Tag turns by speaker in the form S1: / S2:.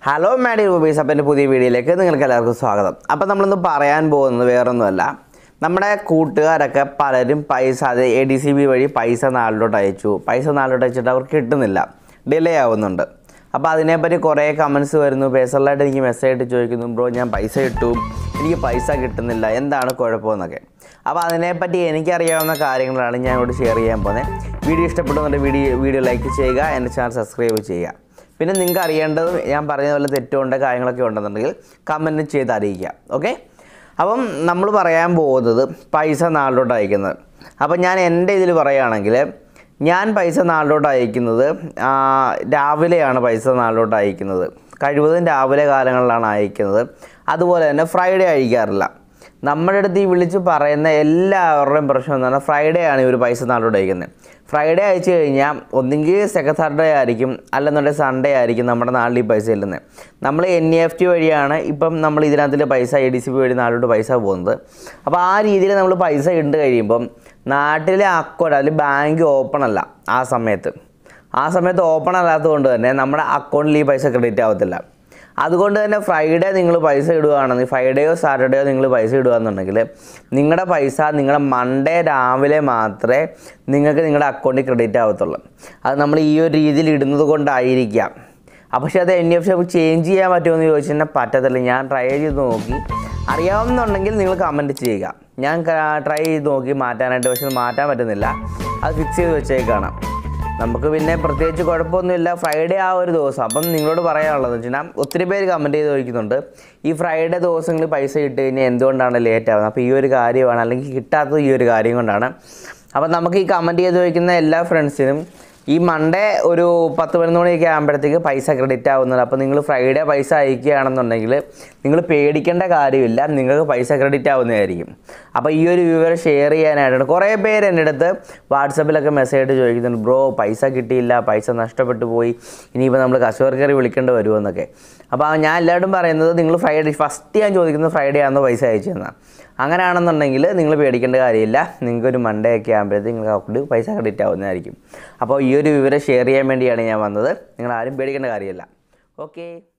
S1: hello Madey rubies അപ്പം എൻ്റെ പുതിയ വീഡിയോയിലേക്ക് നിങ്ങൾക്ക് എല്ലാവർക്കും സ്വാഗതം അപ്പം നമ്മളിന്ന് പറയാൻ പോകുന്നത് വേറൊന്നുമല്ല നമ്മുടെ കൂട്ടുകാരൊക്കെ പലരും പൈസ അത് എ ഡി സി ബി വഴി പൈസ നാളിലോട്ട് അയച്ചു പൈസ നാളിലോട്ട് അയച്ചിട്ട് അവർക്ക് കിട്ടുന്നില്ല ഡിലേ ആവുന്നുണ്ട് അപ്പോൾ അതിനെപ്പറ്റി കുറേ കമൻസ് വരുന്നു പേഴ്സണലായിട്ട് എനിക്ക് മെസ്സേജ് ഇട്ട് ചോദിക്കുന്നു ബ്രോ ഞാൻ പൈസ ഇട്ടു എനിക്ക് പൈസ കിട്ടുന്നില്ല എന്താണ് കുഴപ്പമെന്നൊക്കെ അപ്പോൾ അതിനെപ്പറ്റി എനിക്കറിയാവുന്ന കാര്യങ്ങളാണ് ഞാൻ ഇവിടെ ഷെയർ ചെയ്യാൻ പോകുന്നത് വീഡിയോ ഇഷ്ടപ്പെടുന്നുണ്ട് വീഡിയോ വീഡിയോ ലൈക്ക് ചെയ്യുക എൻ്റെ ചാനൽ സബ്സ്ക്രൈബ് ചെയ്യുക പിന്നെ നിങ്ങൾക്ക് അറിയേണ്ടത് ഞാൻ പറഞ്ഞ പോലെ തെറ്റുണ്ട് കാര്യങ്ങളൊക്കെ ഉണ്ടെന്നുണ്ടെങ്കിൽ കമൻറ്റ് ചെയ്ത് അറിയിക്കുക ഓക്കെ അപ്പം നമ്മൾ പറയാൻ പോകുന്നത് പൈസ നാളിലോട്ട് അയക്കുന്നത് അപ്പം ഞാൻ എൻ്റെ ഇതിൽ പറയുകയാണെങ്കിൽ ഞാൻ പൈസ നാളിലോട്ട് അയക്കുന്നത് ആ, രാവിലെയാണ് പൈസ നാളിലോട്ട് അയക്കുന്നത് കഴിവതും രാവിലെ കാലങ്ങളിലാണ് അയക്കുന്നത് അതുപോലെ തന്നെ ഫ്രൈഡേ അയക്കാറില്ല നമ്മുടെ അടുത്ത് ഈ വിളിച്ച് പറയുന്ന എല്ലാവരുടെയും പ്രശ്നം എന്ന് പറഞ്ഞാൽ ഫ്രൈഡേ ആണ് ഇവർ പൈസ നാളോട്ട് അയക്കുന്നത് ഫ്രൈഡേ അയച്ചു കഴിഞ്ഞാൽ ഒന്നെങ്കിൽ സെക്കൻഡ് സാറ്റർഡേ ആയിരിക്കും അല്ലെന്നുണ്ടെങ്കിൽ സൺഡേ ആയിരിക്കും നമ്മുടെ നാട്ടിൽ ഈ പൈസ ചെല്ലുന്നത് നമ്മൾ എൻ ഇ എഫ് ടി വഴിയാണ് ഇപ്പം നമ്മൾ ഇതിനകത്തിൽ പൈസ എ ഡി സി ബി വഴി നാട്ടിലോട്ട് പൈസ പോകുന്നത് അപ്പോൾ ആ രീതിയിൽ നമ്മൾ പൈസ ഇട്ട് കഴിയുമ്പം നാട്ടിലെ അക്കൗണ്ട് അതിൽ ബാങ്ക് ഓപ്പൺ അല്ല ആ സമയത്ത് ആ സമയത്ത് ഓപ്പൺ അല്ലാത്തത് കൊണ്ട് തന്നെ നമ്മുടെ അക്കൗണ്ടിൽ ഈ പൈസ ക്രെഡിറ്റ് ആവത്തില്ല അതുകൊണ്ട് തന്നെ ഫ്രൈഡേ നിങ്ങൾ പൈസ ഇടുകയാണെങ്കിൽ ഫ്രൈഡേയോ സാറ്റർഡേയോ നിങ്ങൾ പൈസ ഇടുകയാണെന്നുണ്ടെങ്കിൽ നിങ്ങളുടെ പൈസ നിങ്ങളുടെ മൺഡേ രാവിലെ മാത്രമേ നിങ്ങൾക്ക് നിങ്ങളുടെ അക്കൗണ്ടിൽ ക്രെഡിറ്റ് ആവത്തുള്ളൂ അത് നമ്മൾ ഈ ഒരു രീതിയിൽ ഇടുന്നത് കൊണ്ടായിരിക്കാം അപ്പോൾ പക്ഷേ അത് എൻ എഫ് സി ചേഞ്ച് ചെയ്യാൻ പറ്റുമെന്ന് ചോദിച്ചു കഴിഞ്ഞാൽ പറ്റത്തില്ല ഞാൻ ട്രൈ ചെയ്ത് നോക്കി അറിയാവുന്നുണ്ടെങ്കിൽ നിങ്ങൾ കമൻറ്റ് ചെയ്യുക ഞാൻ ട്രൈ ചെയ്ത് നോക്കി മാറ്റാനായിട്ട് പക്ഷെ അത് മാറ്റാൻ പറ്റുന്നില്ല അത് ഫിക്സ് ചെയ്ത് വെച്ചേക്കാണ് നമുക്ക് പിന്നെ പ്രത്യേകിച്ച് കുഴപ്പമൊന്നുമില്ല ഫ്രൈഡേ ആ ഒരു ദിവസം അപ്പം നിങ്ങളോട് പറയാനുള്ളത് വെച്ചാൽ ഒത്തിരി പേര് കമൻറ്റ് ചെയ്ത് ചോദിക്കുന്നുണ്ട് ഈ ഫ്രൈഡേ ദിവസങ്ങളിൽ പൈസ ഇട്ട് കഴിഞ്ഞാൽ എന്തുകൊണ്ടാണ് ലേറ്റ് ആവുന്നത് അപ്പോൾ ഈ ഒരു കാര്യമാണ് അല്ലെങ്കിൽ കിട്ടാത്തത് ഈ ഒരു കാര്യം കൊണ്ടാണ് അപ്പം നമുക്ക് ഈ കമൻറ്റ് ചെയ്ത് ചോദിക്കുന്ന എല്ലാ ഫ്രണ്ട്സിനും ഈ മൺഡേ ഒരു പത്ത് പതിനൊന്ന് മണിയൊക്കെ ആകുമ്പോഴത്തേക്ക് പൈസ ക്രെഡിറ്റ് ആവുന്നത് അപ്പോൾ നിങ്ങൾ ഫ്രൈഡേ പൈസ അയക്കുകയാണെന്നുണ്ടെങ്കിൽ നിങ്ങൾ പേടിക്കേണ്ട കാര്യമില്ല നിങ്ങൾക്ക് പൈസ ക്രെഡിറ്റ് ആവുന്നതായിരിക്കും അപ്പോൾ ഈ ഒരു വിവരം ഷെയർ ചെയ്യാനായിട്ടാണ് കുറേ പേര് എൻ്റെ അടുത്ത് വാട്സപ്പിലൊക്കെ മെസ്സേജ് ഇട്ട് ചോദിക്കുന്നുണ്ട് ബ്രോ പൈസ കിട്ടിയില്ല പൈസ നഷ്ടപ്പെട്ടു പോയി ഇനിയിപ്പോൾ നമ്മൾ കസ്റ്റമർ കയറി വിളിക്കേണ്ടി വരുമെന്നൊക്കെ അപ്പോൾ ഞാൻ എല്ലാവരും പറയുന്നത് നിങ്ങൾ ഫ്രൈഡേ ഫസ്റ്റ് ഞാൻ ചോദിക്കുന്നത് ഫ്രൈഡേ ആണെന്ന് പൈസ അയച്ചു തന്നാൽ അങ്ങനെയാണെന്നുണ്ടെങ്കിൽ നിങ്ങൾ പേടിക്കേണ്ട കാര്യമില്ല നിങ്ങൾക്കൊരു മൺഡേ ഒക്കെ ആകുമ്പോഴത്തേക്ക് നിങ്ങൾക്ക് അക്കൗണ്ട് പൈസ ക്രെഡിറ്റ് ആവുന്നതായിരിക്കും അപ്പോൾ ഈ ഒരു വിവരം ഷെയർ ചെയ്യാൻ വേണ്ടിയാണ് ഞാൻ വന്നത് നിങ്ങൾ ആരും പേടിക്കേണ്ട കാര്യമില്ല ഓക്കേ